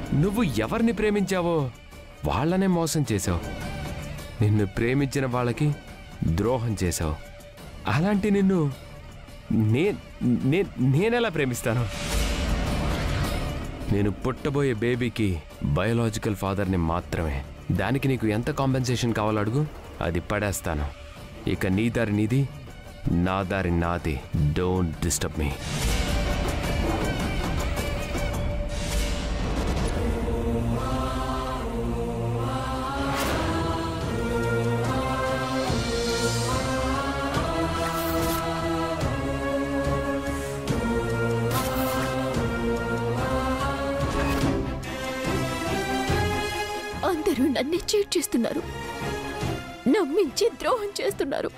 నువ్వు ఎవరిని ప్రేమించావో వాళ్ళనే మోసం చేశావు నిన్ను ప్రేమించిన వాళ్ళకి ద్రోహం చేశావు అలాంటి నిన్ను నే నే- నేనెలా ప్రేమిస్తాను నేను పుట్టబోయే బేబీకి బయోలాజికల్ ఫాదర్ని మాత్రమే దానికి నీకు ఎంత కాంపెన్సేషన్ కావాలో అడుగు అది పడేస్తాను ఇక నీ దారి నీది నా దారి నాది డోంట్ డిస్టర్బ్ మీ అందరూ నన్నే చీట్ చేస్తున్నారు నమ్మించి ద్రోహం చేస్తున్నారు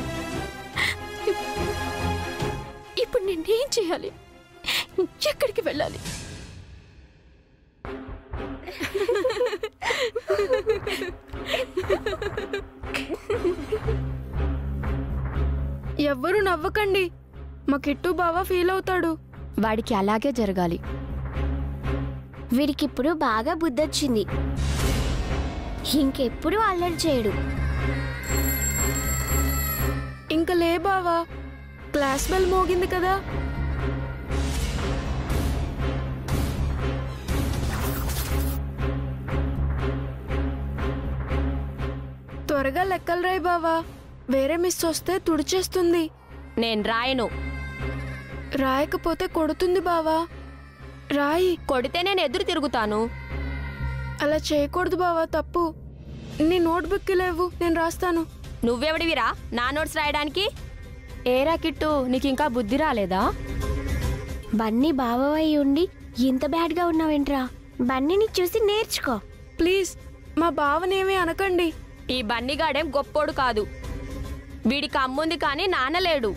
ఇప్పుడు నేనేం చేయాలి ఎక్కడికి వెళ్ళాలి ఎవ్వరూ నవ్వకండి మా కిట్టు బావ ఫీల్ అవుతాడు వాడికి అలాగే జరగాలి వీడికిప్పుడు బాగా బుద్ధొచ్చింది ఇంకెప్పుడు అల్లరి చేయడు ఇంక లే బావా క్లాస్ బెల్ మోగింది కదా త్వరగా లెక్కలు రాయి బావా వేరే మిస్ వస్తే తుడిచేస్తుంది నేను రాయను రాయకపోతే కొడుతుంది బావా రాయి కొడితే నేను ఎదురు తిరుగుతాను అలా చేయకూడదు బావా తప్పు నీ నోట్బుక్ లేవు నేను రాస్తాను నువ్వెవడివిరా నా నోట్స్ రాయడానికి ఏరా కిట్టు నీకు ఇంకా బుద్ధి రాలేదా బన్నీ బావవై ఉండి ఇంత బ్యాడ్గా ఉన్నావేంట్రా బన్నీని చూసి నేర్చుకో ప్లీజ్ మా బావనేమీ అనకండి ఈ బన్నిగాడేం గొప్పోడు కాదు వీడికి అమ్ముంది కానీ నాన్నలేడు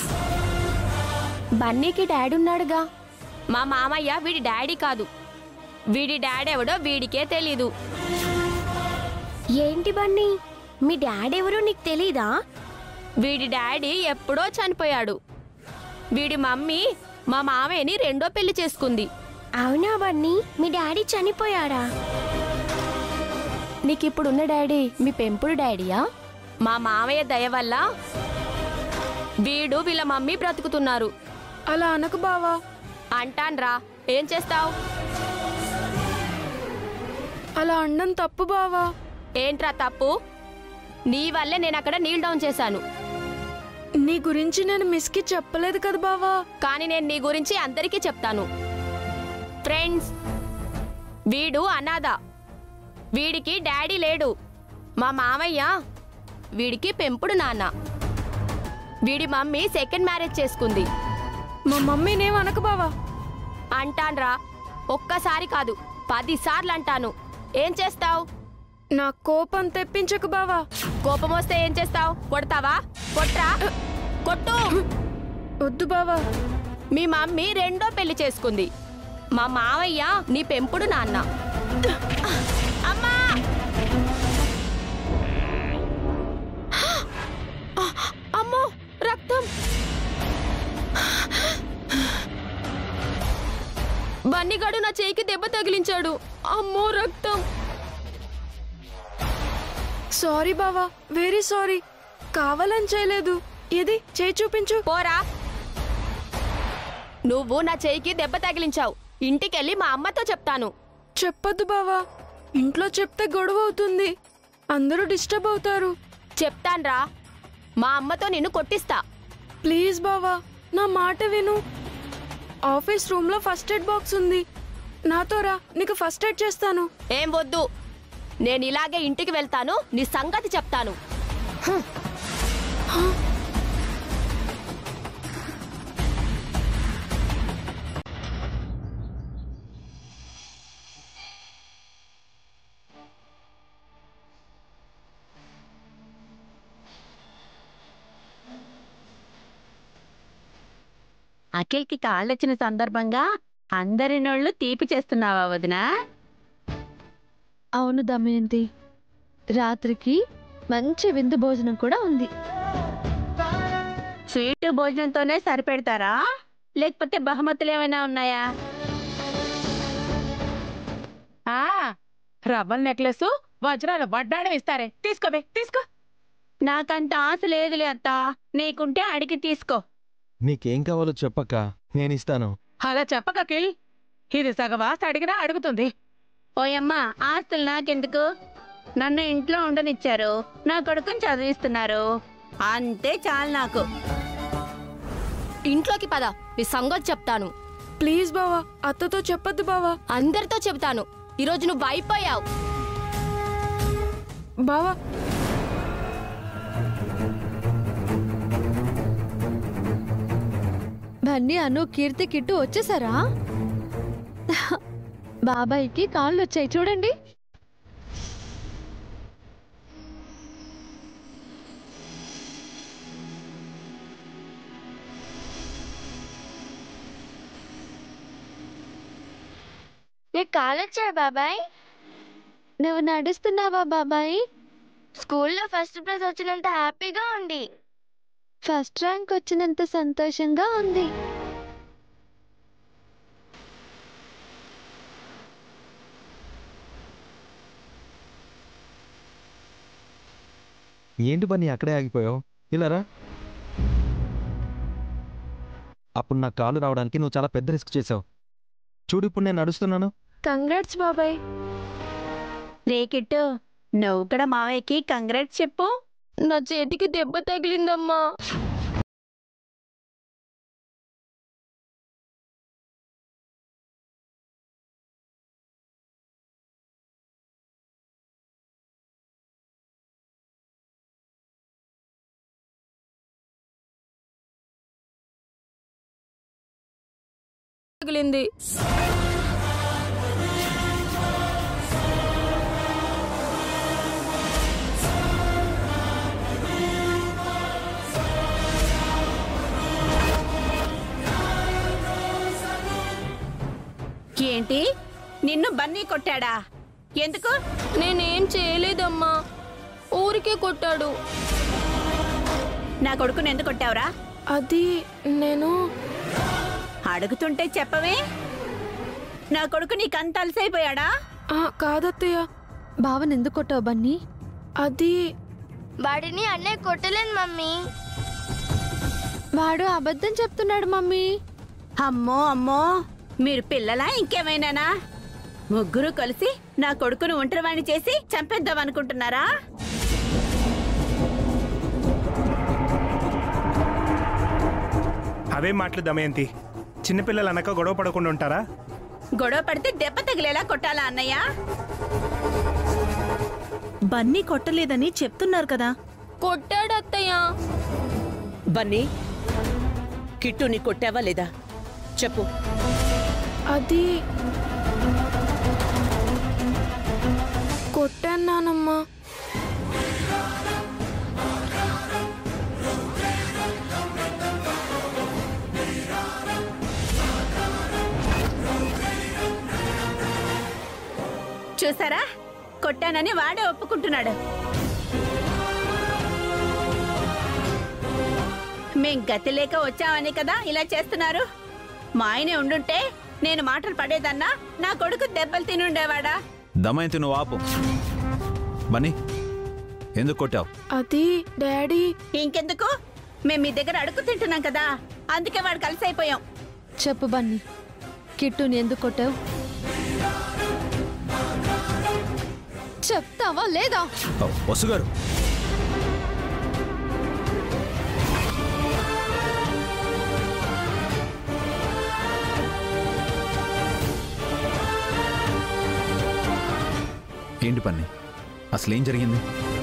బన్నీకి డాడీ ఉన్నాడుగా మా మామయ్య వీడి డాడీ కాదు వీడి డాడీ ఎవడో వీడికే తెలీదు ఏంటి బన్నీ మీ డాడీ ఎవరో నీకు తెలీదా వీడి డాడీ ఎప్పుడో చనిపోయాడు వీడి మమ్మీ మా మామయ్యని రెండో పెళ్లి చేసుకుంది అవునా బన్నీ మీ డాడీ చనిపోయాడా నీకిప్పుడున్న డాడీ మీ పెంపుడు డాడీయా మా మామయ్య దయ వల్ల వీడు వీళ్ళ మమ్మీ బ్రతుకుతున్నారు అలా అనకు బావా అంటాన్రా ఏం చేస్తావు అలా అండం తప్పు బావా ఏంట్రా తప్పు నీ వల్లే నేను అక్కడ నీల్ డౌన్ చేశాను నీ గురించి నేను మిస్కి చెప్పలేదు కదా బావా కానీ నేను నీ గురించి అందరికీ చెప్తాను ఫ్రెండ్స్ వీడు అనాథ వీడికి డాడీ లేడు మా మామయ్య వీడికి పెంపుడు నాన్న వీడి మమ్మీ సెకండ్ మ్యారేజ్ చేసుకుంది మా మమ్మీనేం అనకు బావా అంటాన్రా ఒక్కసారి కాదు పదిసార్లు అంటాను ఏం చేస్తావు నా కోపం తెప్పించకు బావా కోపం వస్తే ఏం చేస్తావు కొడతావా కొట్రా కొట్టు వద్దు బావా మీ మమ్మీ రెండో పెళ్లి చేసుకుంది మా మావయ్య నీ పెంపుడు నాన్న అమ్మా అమ్మో రక్తం బన్నిగాడు నా చేయికి దెబ్బ తగిలించాడు అమ్మో రక్తం సారీ బావా వెరీ సారీ కావాలని చేయలేదు ఇది చేయి చూపించు పోరా నువ్వు నా చేయికి దెబ్బ తగిలించావు ఇంటికెళ్ళి మా అమ్మతో చెప్తాను చెప్పొద్దు బావా ఇంట్లో చెప్తే గొడవ అవుతుంది అందరూ డిస్టర్బ్ అవుతారు చెప్తాన్రా మా అమ్మతో నిన్ను కొట్టిస్తా ప్లీజ్ బావా నా మాట విను ఆఫీస్ రూమ్ లో ఫస్ట్ ఎయిడ్ బాక్స్ ఉంది నాతో రా నీకు ఫస్ట్ ఎయిడ్ చేస్తాను ఏం వద్దు నేను ఇలాగే ఇంటికి వెళ్తాను నీ సంగతి చెప్తాను అఖిల్కి కాళ్ళొచ్చిన సందర్భంగా అందరి నోళ్ళు తీపి చేస్తున్నావా వదినా అవును దమయంతి రాత్రికి మంచి విందు భోజనం కూడా ఉంది స్వీట్ భోజనంతోనే సరిపెడతారా లేకపోతే బహుమతులు ఏమైనా ఉన్నాయా రవ్వల నెక్లెస్ వజ్రాల వడ్డాణం ఇస్తారే తీసుకోవే తీసుకో నాకంత ఆశ లేదులే అత్త నీకుంటే అడిగి తీసుకో నీకేం కావాలో చెప్పక్క నేను ఇస్తాను అలా చెప్పక కిల్ ఇది సగవాస అడిగినా అడుగుతుంది ఓయమ్మా ఆస్తులు నాకెందుకు నన్ను ఇంట్లో ఉండనిచ్చారు నా కొడుకుని చదివిస్తున్నారు అంతే చాలు నాకు ఇంట్లోకి పద నీ సంగతి చెప్తాను ప్లీజ్ బావా అత్తతో చెప్పొద్దు బావా అందరితో చెబుతాను ఈరోజు నువ్వు అయిపోయావు బావా బన్నీ అను కీర్తి కిట్టు వచ్చేసారా బాబాయ్కి కాళ్ళు వచ్చాయి చూడండి నీకు కాలొచ్చాడు బాబాయ్ నువ్వు నడుస్తున్నావా బాబాయ్ స్కూల్లో ఫస్ట్ ప్రైజ్ వచ్చినంత హ్యాపీగా ఉంది ఫస్ట్ ర్యాంక్ వచ్చినంత సంతోషంగా ఉంది ఏంటి బన్నీ అక్కడే ఆగిపోయావు ఇలా రా అప్పుడు నా కాలు రావడానికి నువ్వు చాలా పెద్ద రిస్క్ చేసావు చూడు ఇప్పుడు నేను నడుస్తున్నాను కంగ్రాట్స్ బాబాయ్ రే కిట్టు నువ్వు కూడా మావయ్యకి కంగ్రాట్స్ చెప్పు నా చేతికి దెబ్బ తగిలిందమ్మా తగిలింది ఏంటి నిన్ను బన్నీ కొట్టాడా ఎందుకు నేనేం చేయలేదమ్మా ఊరికే కొట్టాడు నా కొడుకుని ఎందుకు కొట్టావురా అది నేను అడుగుతుంటే చెప్పవే నా కొడుకు నీకంత అలసైపోయాడా ఆ, కాదత్తయ్య బావని ఎందుకు కొట్టావు బన్నీ అది వాడిని అన్నయ్య కొట్టలేదు మమ్మీ వాడు అబద్ధం చెప్తున్నాడు మమ్మీ అమ్మో అమ్మో మీరు పిల్లలా ఇంకేమైనానా ముగ్గురు కలిసి నా కొడుకును ఒంటరివాణి చేసి చంపేద్దాం అనుకుంటున్నారా అవే మాటలు దమయంతి చిన్నపిల్లలు అనక గొడవ పడకుండా ఉంటారా గొడవ పడితే దెబ్బ తగిలేలా కొట్టాలా అన్నయ్య బన్నీ కొట్టలేదని చెప్తున్నారు కదా కొట్టాడు అత్తయ్య బన్నీ కిట్టుని కొట్టావా లేదా చెప్పు అది కొట్టాను నానమ్మా చూసారా కొట్టానని వాడే ఒప్పుకుంటున్నాడు మేం గతి లేక వచ్చామని కదా ఇలా చేస్తున్నారు మా ఆయనే ఉండుంటే నేను మాటలు పడేదన్నా నా కొడుకు దెబ్బలు తినుండేవాడా దమయంతి నువ్వు ఆపు బన్నీ ఎందుకు కొట్టావు అది డాడీ ఇంకెందుకు మేము మీ దగ్గర అడుగు తింటున్నాం కదా అందుకే వాడు కలిసి అయిపోయాం చెప్పు బన్నీ కిట్టుని ఎందుకు కొట్టావు చెప్తావా లేదా వసు గారు ఏంటి పని అసలు ఏం జరిగింది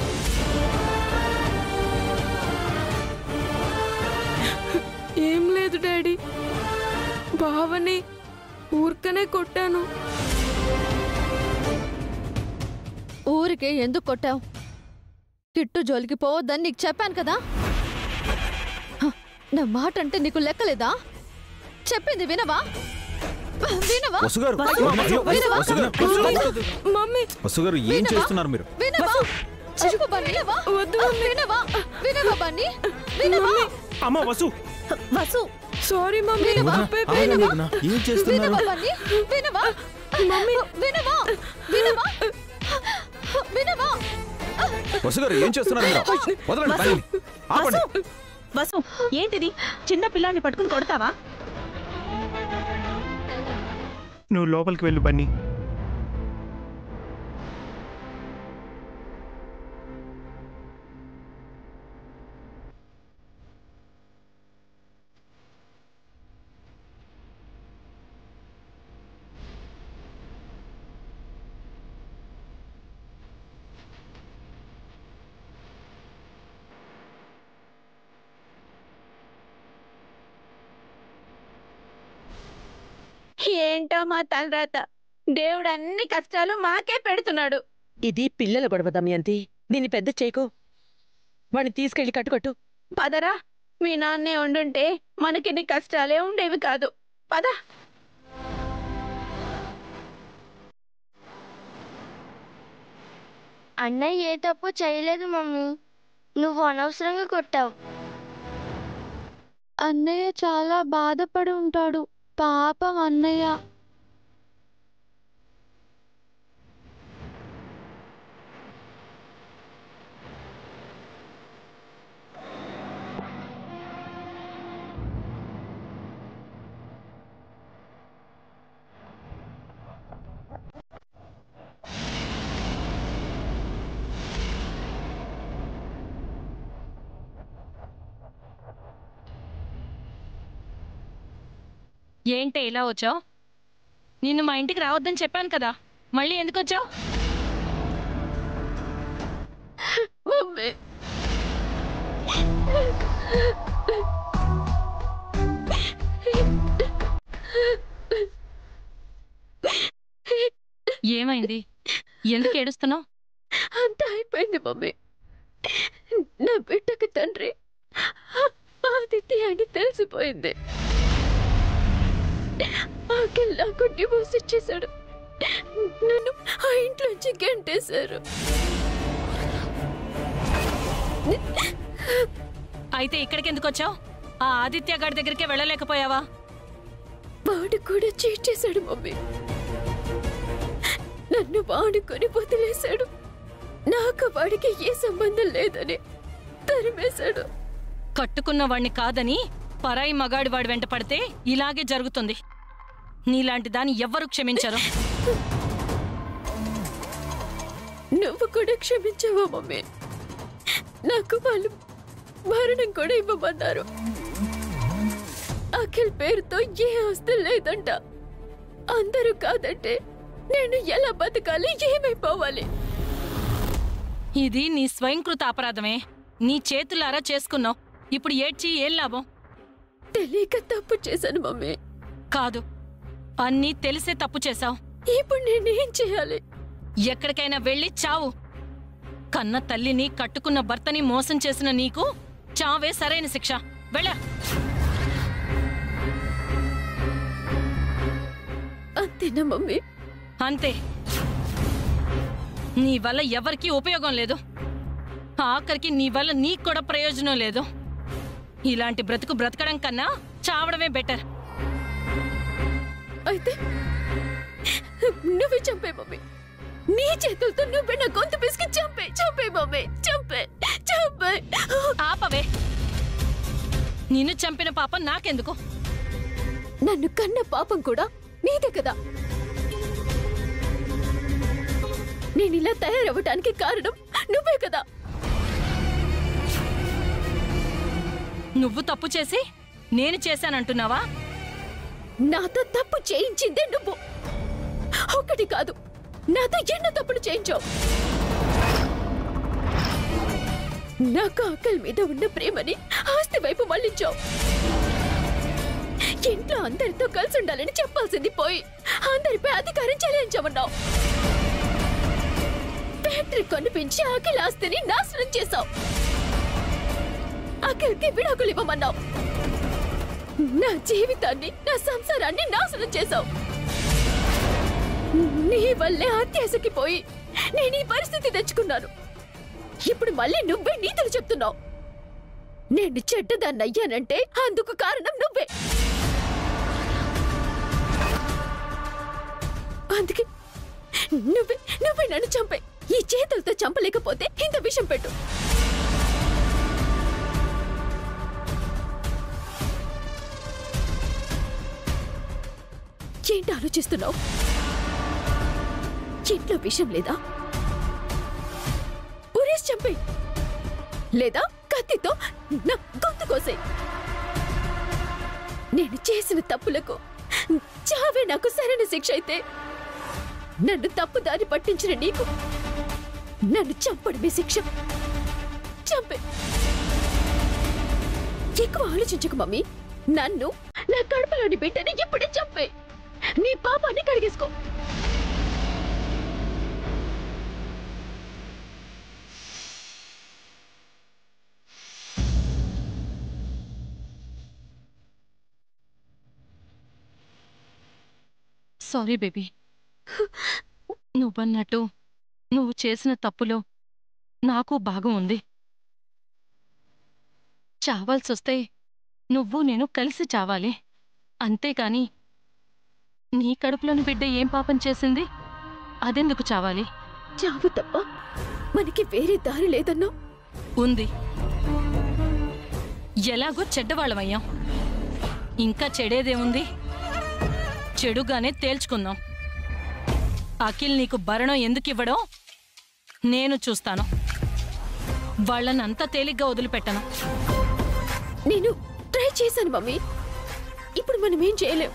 ఏం లేదు డాడీ బావని ఊరికనే కొట్టాను ఊరికే ఎందుకు కొట్టావు కిట్టు జోలికి పోవద్దని నీకు చెప్పాను కదా హ, నా మాట అంటే నీకు లెక్కలేదా చెప్పింది వినవా వినవా వసు గారు వసు, వినవా? వసు గారు, వసు గారు, మమ్మీ వసు గారు ఏం వినవా? చేస్తున్నారు మీరు వినవా చెప్పు బన్నీ వినవా వద్దు వినవా వినవా బన్నీ వినవా అమ్మ వసు వసు సారీ మమ్మీ వినవా? అబ్బే, ఆగండి వినవా? వదినా. ఏం చేస్తున్నారు వినవా బన్నీ వినవా మమ్మీ వినవా వినవా వసు గారు ఏం చేస్తున్నారు మీరు వదలండి వసు! బన్నీని. ఆపండి వసు! వసు ఏంటిది చిన్న పిల్లాన్ని పట్టుకుని కొడతావా నువ్వు లోపలికి వెళ్ళు బన్నీ ఏంటో మా తలరాత దేవుడు అన్ని కష్టాలు మాకే పెడుతున్నాడు ఇది పిల్లల గొడవ దమయంతి దీన్ని పెద్ద చేయకు వాడిని తీసుకెళ్లి కట్టుకట్టు పదరా మీ నాన్నే ఉండుంటే మనకిన్ని కష్టాలే ఉండేవి కాదు పద అన్నయ్య ఏ తప్పు చేయలేదు మమ్మీ నువ్వు అనవసరంగా కొట్టావు అన్నయ్య చాలా బాధపడి ఉంటాడు పాపం అన్నయ్య ఏంటే ఇలా వచ్చావు నిన్ను మా ఇంటికి రావద్దని చెప్పాను కదా మళ్ళీ ఎందుకు వచ్చావు మమ్మీ ఏమైంది ఎందుకు ఏడుస్తున్నావు అంతా అయిపోయింది మమ్మీ నా బిడ్డకు తండ్రి ఆదిత్య అని తెలిసిపోయింది ఆఖరి నాకు డివోర్స్ ఇచ్చేశాడు నన్ను ఆ ఇంట్లోంచి గంటేశారు అయితే ఇక్కడికి ఎందుకు వచ్చావు ఆ ఆదిత్య గారి దగ్గరికే వెళ్ళలేకపోయావా వాడు కూడా చీట్ చేశాడు మమ్మీ నన్ను వాడుకొని వదిలేశాడు నాకు వాడికి ఏ సంబంధం లేదని తరిమేశాడు కట్టుకున్న వాణ్ణి కాదని పరాయి మగాడి వాడి వెంట పడితే ఇలాగే జరుగుతుంది నీలాంటి దాన్ని ఎవ్వరూ క్షమించరు నువ్వు కూడా క్షమించావా మమ్మీ నాకు వాళ్ళు మరణం కూడా ఇవ్వమన్నారు అఖిల్ పేరుతో ఏ ఆస్తి లేదంట అందరూ కాదంటే నేను ఎలా బతకాలి ఏమైపోవాలి ఇది నీ స్వయంకృత అపరాధమే నీ చేతులారా చేసుకున్నావు ఇప్పుడు ఏడ్చి ఏం లాభం తెలియక తప్పు చేశాను మమ్మీ కాదు అన్నీ తెలిసే తప్పు చేశావు ఇప్పుడు నేనేం చేయాలి ఎక్కడికైనా వెళ్ళి చావు కన్న తల్లిని కట్టుకున్న భర్తని మోసం చేసిన నీకు చావే సరైన శిక్ష వెళ్ళ అంతేనా మమ్మీ అంతే నీ వల్ల ఎవరికీ ఉపయోగం లేదు ఆఖరికి నీ వల్ల నీకు కూడా ప్రయోజనం లేదు ఇలాంటి బ్రతుకు బ్రతకడం కన్నా చావడమే బెటర్ అయితే నువ్వే చంపే మమ్మీ నీ చేతులతో నువ్వే నా గొంతు పిసికి చంపే చంపే మమ్మీ చంపే చంపే ఆపవే నిన్ను చంపిన పాపం నాకెందుకు నన్ను కన్న పాపం కూడా నీదే కదా నేను ఇలా తయారవ్వటానికి కారణం నువ్వే కదా నువ్వు తప్పు చేసి నేను చేశానంటున్నావా నాతో తప్పు చేయించిందే నువ్వు ఒకటి కాదు నాతో ఎన్నో తప్పులు చేయించావు నాకు ఆకలి మీద ఉన్న ప్రేమని ఆస్తి వైపు మళ్ళించావు ఇంట్లో అందరితో కలిసి ఉండాలని చెప్పాల్సింది పోయి అందరిపై అధికారం చెల్లించమన్నావు ఫ్యాక్టరీ కొనిపించి అఖిల్ ఆస్తిని నాశనం చేశావు అఖిల్కి విడాకులు ఇవ్వమన్నావు నా జీవితాన్ని నా సంసారాన్ని నాశనం చేశావు నీ వల్లే అత్యాశకి పోయి నేను ఈ పరిస్థితి తెచ్చుకున్నాను ఇప్పుడు మళ్ళీ నువ్వే నీతులు చెప్తున్నావు నేను చెడ్డదాన్ని అయ్యానంటే అందుకు కారణం నువ్వే అందుకే నువ్వే నువ్వే నన్ను చంపే ఈ చేతులతో చంపలేకపోతే ఇంత విషం పెట్టు ఏంటి ఆలోచిస్తున్నావు ఇంట్లో విషం లేదా ఉరేసి చంపే లేదా కత్తితో నా గొంతు కోసే నేను చేసిన తప్పులకు చావే నాకు సరైన శిక్ష అయితే నన్ను తప్పు దారి పట్టించిన నీకు నన్ను చంపడమే శిక్ష చంపే ఎక్కువ ఆలోచించకు మమ్మీ నన్ను నా కడుపులోని బిడ్డని ఇప్పుడే చంపే నీ పాపాన్ని కడిగేసుకో సారీ బేబీ నువ్వన్నట్టు నువ్వు చేసిన తప్పులో నాకు భాగం ఉంది చావాల్సొస్తే నువ్వు నేను కలిసి చావాలి అంతేకాని నీ కడుపులోని బిడ్డ ఏం పాపం చేసింది అదెందుకు చావాలి చావు తప్ప మనకి వేరే దారి లేదన్నా ఉంది ఎలాగో చెడ్డవాళ్ళమయ్యాం ఇంకా చెడేదేముంది చెడుగానే తేల్చుకుందాం అఖిల్ నీకు భరణం ఎందుకు ఇవ్వడో నేను చూస్తాను వాళ్ళని అంత తేలిగ్గా వదిలిపెట్టను నేను ట్రై చేశాను మమ్మీ ఇప్పుడు మనం ఏం చేయలేం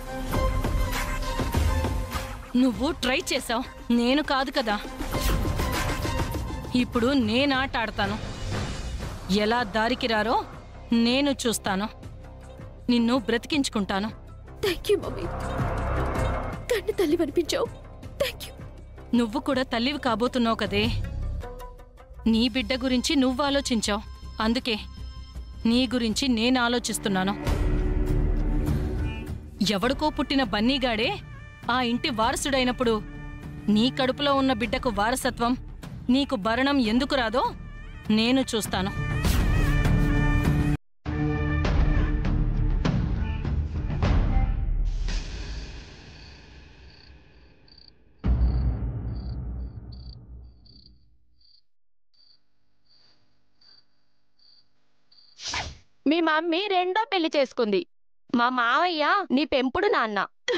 నువ్వు ట్రై చేసావు నేను కాదు కదా ఇప్పుడు నేను ఆట ఆడతాను ఎలా దారికి రారో నేను చూస్తాను నిన్ను బ్రతికించుకుంటాను థ్యాంక్ యూ మమ్మీ కన్ను తల్లి అనిపించావు థ్యాంక్ యూ నువ్వు కూడా తల్లివి కాబోతున్నావు కదే నీ బిడ్డ గురించి నువ్వు ఆలోచించావు అందుకే నీ గురించి నేను ఆలోచిస్తున్నాను ఎవడికో పుట్టిన బన్నీగాడే ఆ ఇంటి వారసుడైనప్పుడు నీ కడుపులో ఉన్న బిడ్డకు వారసత్వం నీకు భరణం ఎందుకు రాదో నేను చూస్తాను మీ మమ్మీ రెండో పెళ్లి చేసుకుంది మా మావయ్య నీ పెంపుడు నాన్న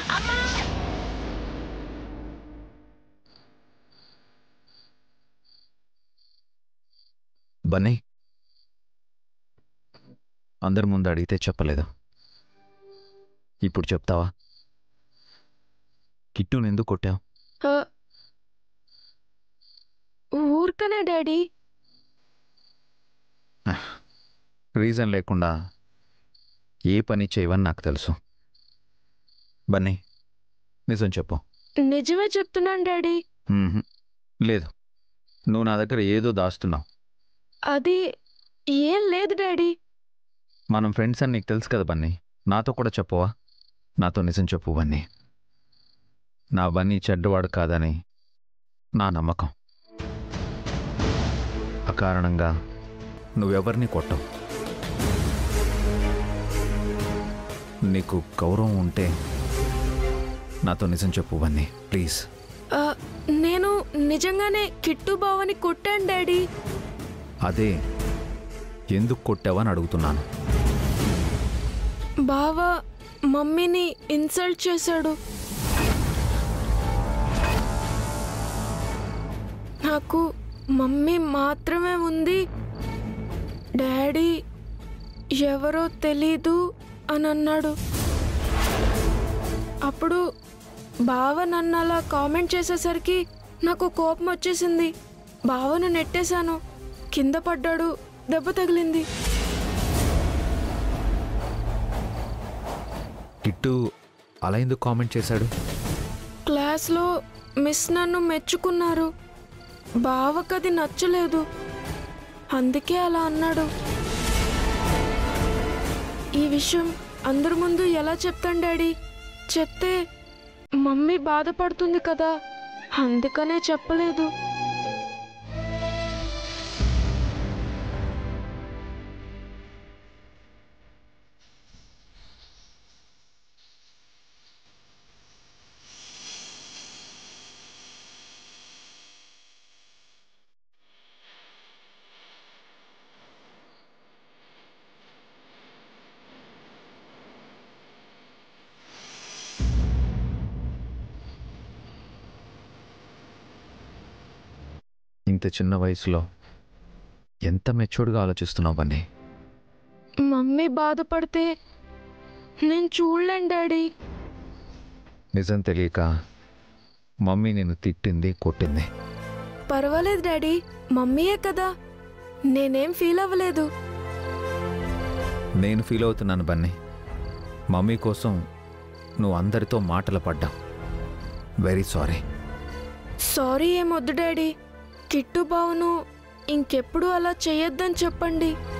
బన్నీ అందరి ముందు అడిగితే చెప్పలేదు ఇప్పుడు చెప్తావా కిట్టుని ఎందుకు కొట్టావు ఊరికనే డాడీ రీజన్ లేకుండా ఏ పని చేయవని నాకు తెలుసు బన్నీ నిజం చెప్పు నిజమే చెప్తున్నాను డాడీ మ్మ్హ్. లేదు నువ్వు నా దగ్గర ఏదో దాస్తున్నావు అది ఏం లేదు డాడీ మనం ఫ్రెండ్స్ అని నీకు తెలుసు కదా బన్నీ నాతో కూడా చెప్పవా నాతో నిజం చెప్పు బన్నీ నా బన్నీ చెడ్డవాడు కాదని నా నమ్మకం అకారణంగా నువ్వెవరిని కొట్టవు నీకు గౌరవం ఉంటే నాతో నిజం చెప్పు బన్నీ ప్లీజ్ ఆ, నేను నిజంగానే కిట్టు బావని కొట్టాను డాడీ అదే ఎందుకు కొట్టావని అడుగుతున్నాను బావ మమ్మీని ఇన్సల్ట్ చేశాడు నాకు మమ్మీ మాత్రమే ఉంది డాడీ ఎవరో తెలీదు అని అన్నాడు అప్పుడు బావ నన్ను అలా కామెంట్ చేసేసరికి నాకు కోపం వచ్చేసింది బావను నెట్టేశాను కింద పడ్డాడు దెబ్బ తగిలింది కిట్టు అలా ఎందుకు కామెంట్ చేశాడు క్లాస్లో మిస్ నన్ను మెచ్చుకున్నారు బావకది నచ్చలేదు అందుకే అలా అన్నాడు ఈ విషయం అందరి ముందు ఎలా చెప్తాను డాడీ చెప్తే మమ్మీ బాధపడుతుంది కదా అందుకనే చెప్పలేదు ఇంత చిన్న వయసులో ఎంత మెచ్యూర్డ్గా ఆలోచిస్తున్నావు బన్నీ మమ్మీ బాధపడితే నేను చూడలేను డాడీ నిజం తెలియక మమ్మీ నేను తిట్టింది కొట్టింది పర్వాలేదు డాడీ మమ్మీయే కదా నేనేం ఫీల్ అవ్వలేదు నేను ఫీల్ అవుతున్నాను బన్నీ మమ్మీ కోసం నువ్వు అందరితో మాటలు పడ్డా వెరీ సారీ సారీ ఏమొద్దు డాడీ కిట్టు బావును ఇంకెప్పుడు అలా చేయొద్దని చెప్పండి